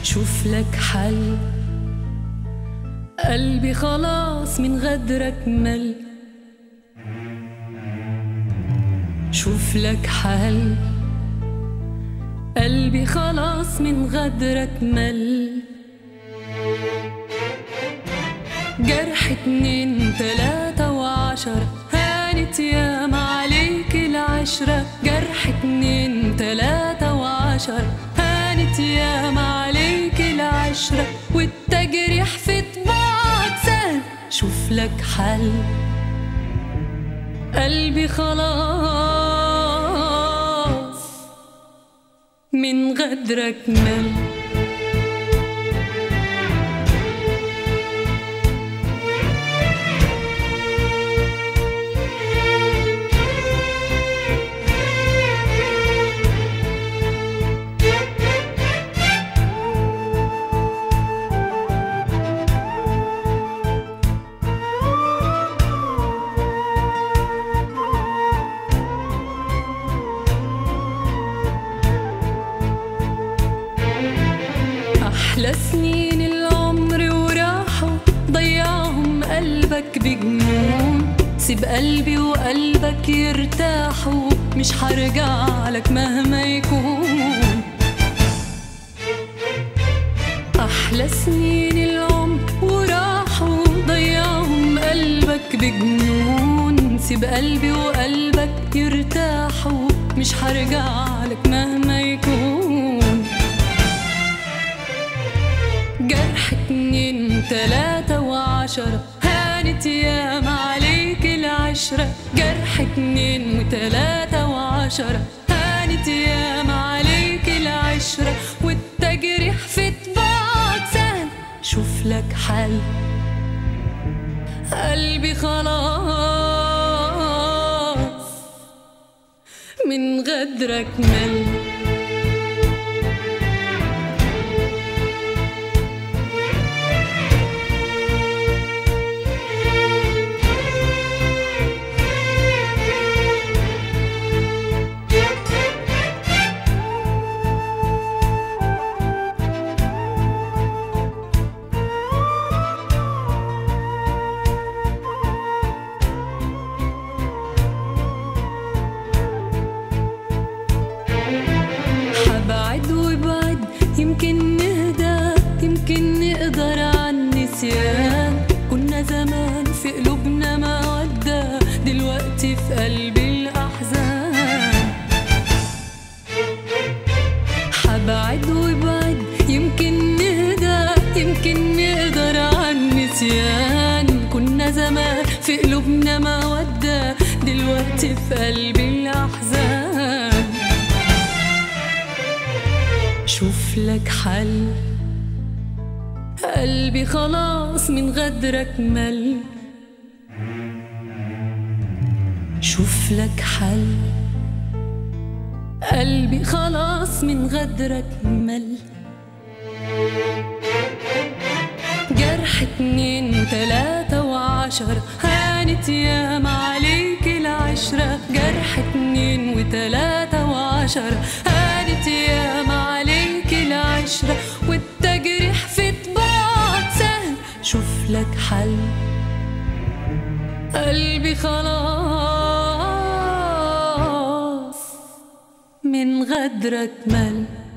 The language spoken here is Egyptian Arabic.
شوف لك حل قلبي خلاص من غدرك مل شوف لك حل قلبي خلاص من غدرك مل جرح اتنين تلاتة وعشرة هانت ياما عليك العشرة جرح اتنين تلاتة وعشرة هانت ياما عليك العشرة والتجريح في طباعك سهل شوف لك حل قلبي خلاص من غدرك مل أحلى سنين العمر وراحوا ضيعهم قلبك بجنون سيب قلبي وقلبك يرتاحوا مش هرجع لك مهما يكون أحلى سنين العمر وراحوا ضيعهم قلبك بجنون سيب قلبي وقلبك يرتاحوا مش هرجع لك مهما يكون جرح اتنين تلاتة وعشرة هانت ياما عليك العشرة جرح اتنين وتلاتة وعشرة هانت ياما عليك العشرة والتجريح في طباعك سهل شوف لك حل قلبي خلاص من غدرك مل حبعد وبعد يمكن نهدى يمكن نقدر عن النسيان كنا زمان في قلوبنا مودة دلوقتي في قلبي الأحزان حبعد وبعد يمكن نهدى يمكن نقدر عن النسيان كنا زمان في قلوبنا مودة دلوقتي في قلبي الأحزان شوف لك حل قلبي خلاص من غدرك مل شوف لك حل قلبي خلاص من غدرك مل جرح اتنين تلاتة وعشرة هانت ياما عليك العشرة جرح اتنين وتلاتة وعشرة هانت ياما عليك العشرة والتجريح في طباعك سهل شوف لك حل قلبي خلاص من غدرك مل